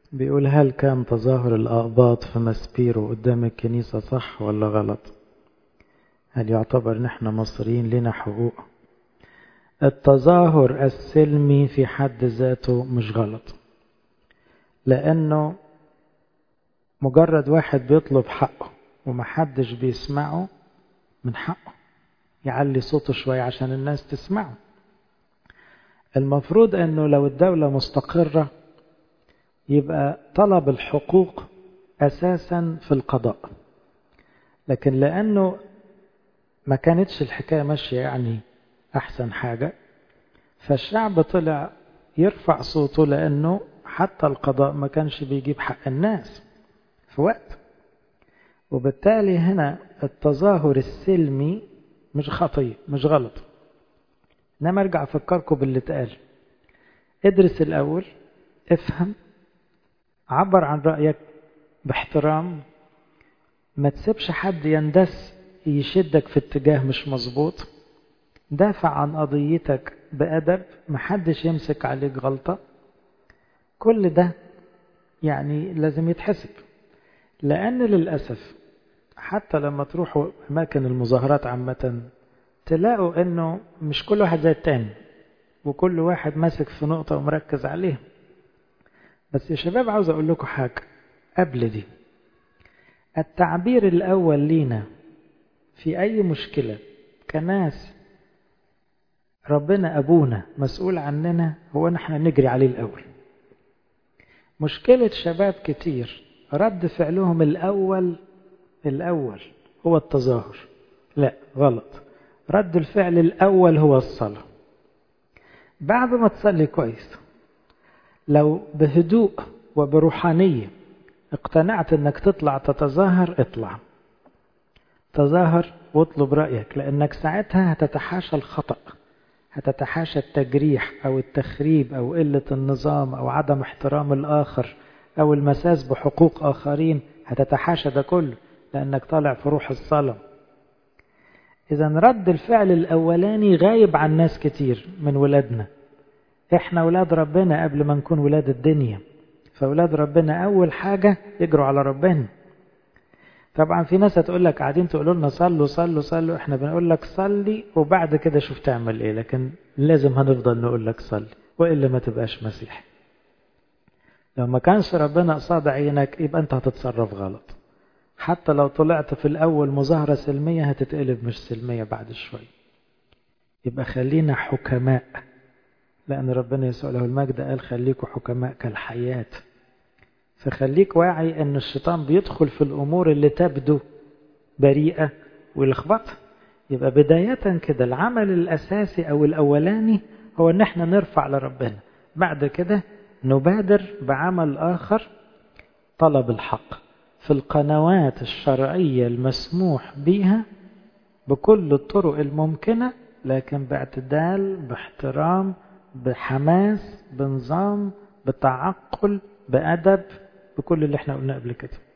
بيقول هل كان تظاهر الأقباط في مسبيرو قدام الكنيسة صح ولا غلط هل يعتبر نحن مصريين لنا حقوق التظاهر السلمي في حد ذاته مش غلط لأنه مجرد واحد بيطلب حقه ومحدش بيسمعه من حقه يعلي صوته شوية عشان الناس تسمعه المفروض أنه لو الدولة مستقرة يبقى طلب الحقوق أساسا في القضاء لكن لأنه ما كانتش الحكاية ماشية يعني أحسن حاجة فالشعب طلع يرفع صوته لأنه حتى القضاء ما كانش بيجيب حق الناس في وقت وبالتالي هنا التظاهر السلمي مش خطية مش غلط انما ارجع افكركم باللي اتقال ادرس الاول افهم عبر عن رأيك باحترام ما تسيبش حد يندس يشدك في اتجاه مش مظبوط دافع عن قضيتك بأدب محدش يمسك عليك غلطة كل ده يعني لازم يتحسب لأن للأسف حتى لما تروحوا أماكن المظاهرات عامة تلاقوا أنه مش كل واحد زي التاني وكل واحد ماسك في نقطة ومركز عليها بس يا شباب عاوز أقول لكم حاجة قبل دي التعبير الأول لينا في أي مشكلة كناس ربنا أبونا مسؤول عننا هو نحن نجري عليه الأول مشكلة شباب كتير رد فعلهم الأول الأول هو التظاهر لا غلط رد الفعل الأول هو الصلاة بعد ما تصلي كويس لو بهدوء وبروحانية اقتنعت انك تطلع تتظاهر اطلع تظاهر واطلب رأيك لانك ساعتها هتتحاشى الخطأ هتتحاشى التجريح او التخريب او قلة النظام او عدم احترام الاخر او المساس بحقوق اخرين هتتحاشى ده كله لانك طالع في روح الصلاة اذا رد الفعل الاولاني غايب عن ناس كتير من ولادنا احنا ولاد ربنا قبل ما نكون ولاد الدنيا فولاد ربنا اول حاجة يجروا على ربنا طبعا في ناس هتقول لك قاعدين تقولوا لنا صلوا صلوا صلوا احنا بنقول لك صلي وبعد كده شوف تعمل ايه لكن لازم هنفضل نقول لك صلي والا ما تبقاش مسيحي لو ما كانش ربنا قصاد عينك يبقى انت هتتصرف غلط حتى لو طلعت في الاول مظاهرة سلمية هتتقلب مش سلمية بعد شوية يبقى خلينا حكماء لأن ربنا يسوع له المجد قال خليكوا حكماء كالحياة فخليك واعي أن الشيطان بيدخل في الأمور اللي تبدو بريئة ويلخبطها يبقى بداية كده العمل الأساسي أو الأولاني هو أن احنا نرفع لربنا بعد كده نبادر بعمل آخر طلب الحق في القنوات الشرعية المسموح بها بكل الطرق الممكنة لكن باعتدال باحترام بحماس بنظام بتعقل بأدب بكل اللي احنا قلنا قبل كده